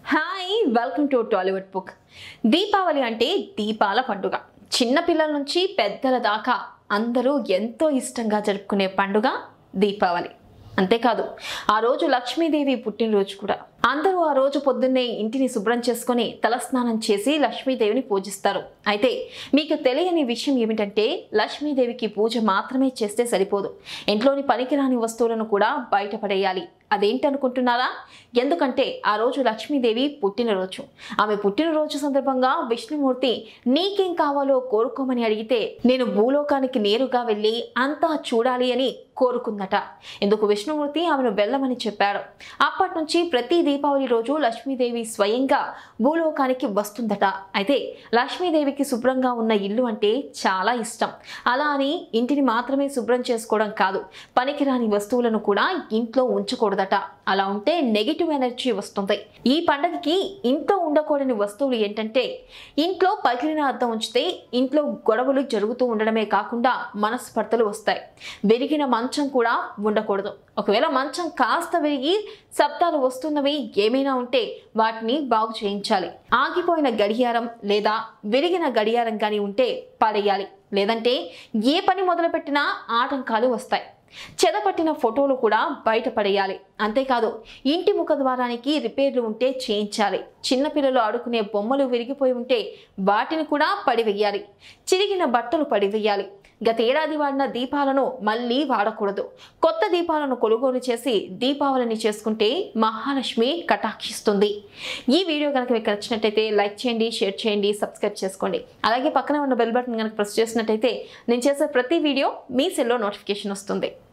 hi welcome to Tollywood book Deepavali అంటే దీపాల పండుగ చిన్న పిల్లల నుంచి పెద్దల దాకా అందరూ ఎంతో ఇష్టంగా జరుపుకునే పండుగ దీపావళి అంతేకాదు ఆ రోజు లక్ష్మీదేవి పుట్టినరోజు కూడా అందరూ ఆ రోజు పొద్దున్నే ఇంటిని శుభ్రం చేసుకొని తలస్నానం చేసి లక్ష్మీదేవిని పూజిస్తారు అయితే మీకు తెలియని విషయం ఏమిటంటే లక్ష్మీదేవికి పూజ మాత్రమే చేస్తే సరిపోదు ఇంట్లోని పనికిరాని వస్తువులను కూడా బయటపడేయాలి అదేంటనుకుంటున్నారా ఎందుకంటే ఆ రోజు లక్ష్మీదేవి పుట్టినరోజు ఆమె పుట్టినరోజు సందర్భంగా విష్ణుమూర్తి నీకేం కావాలో కోరుకోమని అడిగితే నేను భూలోకానికి నేరుగా వెళ్ళి అంతా చూడాలి అని కోరుకుందట ఎందుకు విష్ణుమూర్తి ఆమెను వెళ్ళమని చెప్పాడు అప్పటి నుంచి ప్రతి దీపావళి రోజు లక్ష్మీదేవి స్వయంగా భూలోకానికి వస్తుందట అయితే లక్ష్మీదేవికి శుభ్రంగా ఉన్న ఇల్లు అంటే చాలా ఇష్టం అలా అని ఇంటిని మాత్రమే శుభ్రం చేసుకోవడం కాదు పనికిరాని వస్తువులను కూడా ఇంట్లో ఉంచకూడదట అలా ఉంటే నెగిటివ్ ఎనర్జీ వస్తుంది ఈ పండగకి ఇంట్లో ఉండకూడని వస్తువులు ఏంటంటే ఇంట్లో పగిలిన అద్దం ఉంచితే ఇంట్లో గొడవలు జరుగుతూ ఉండడమే కాకుండా మనస్పర్ధలు వస్తాయి విరిగిన మంచం కూడా ఉండకూడదు ఒకవేళ మంచం కాస్త విరిగి శబ్దాలు వస్తున్నవి ఏమైనా ఉంటే వాటిని బాగు చేయించాలి ఆగిపోయిన గడియారం లేదా విరిగిన గడియారం కానీ ఉంటే పడేయాలి లేదంటే ఏ పని మొదలుపెట్టినా ఆటంకాలు వస్తాయి చెదపట్టిన ఫోటోలు కూడా బయటపడేయాలి అంతేకాదు ఇంటి ముఖ ద్వారానికి రిపేర్లు ఉంటే చేయించాలి చిన్నపిల్లలు ఆడుకునే బొమ్మలు విరిగిపోయి ఉంటే వాటిని కూడా పడివేయాలి చిరిగిన బట్టలు పడివేయాలి గత ఏడాది వాడిన దీపాలను మళ్ళీ వాడకూడదు కొత్త దీపాలను కొనుగోలు చేసి దీపావళిని చేసుకుంటే మహాలక్ష్మి కటాక్షిస్తుంది ఈ వీడియో కనుక మీకు నచ్చినట్టయితే లైక్ చేయండి షేర్ చేయండి సబ్స్క్రైబ్ చేసుకోండి అలాగే పక్కనే ఉన్న బెల్ బటన్ కనుక ప్రెస్ చేసినట్టయితే నేను చేసే ప్రతి వీడియో మీ సెల్లో నోటిఫికేషన్ వస్తుంది